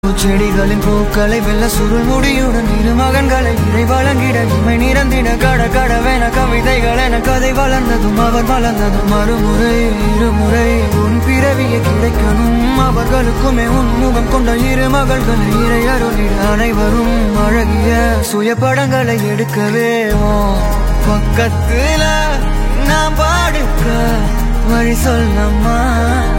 செடிகளின் பூக்களை வெல்ல சுருள் முடியுடன் இரு மகன்களை இறை வழங்கிட இமை நிறந்திட கட கடவென கவிதைகள் என கதை வளர்ந்ததும் அவர் வளர்ந்ததும் மறுமுறை இருமுறை உன் பிறவிய கிடைக்கணும் அவர்களுக்குமே உன் முகம் கொண்ட இரு மகள்களை இறை அருளிட அனைவரும் அழகிய சுய படங்களை எடுக்கவே உன் பக்கத்துல நான் பாடுக்க வழி சொல்லம்மா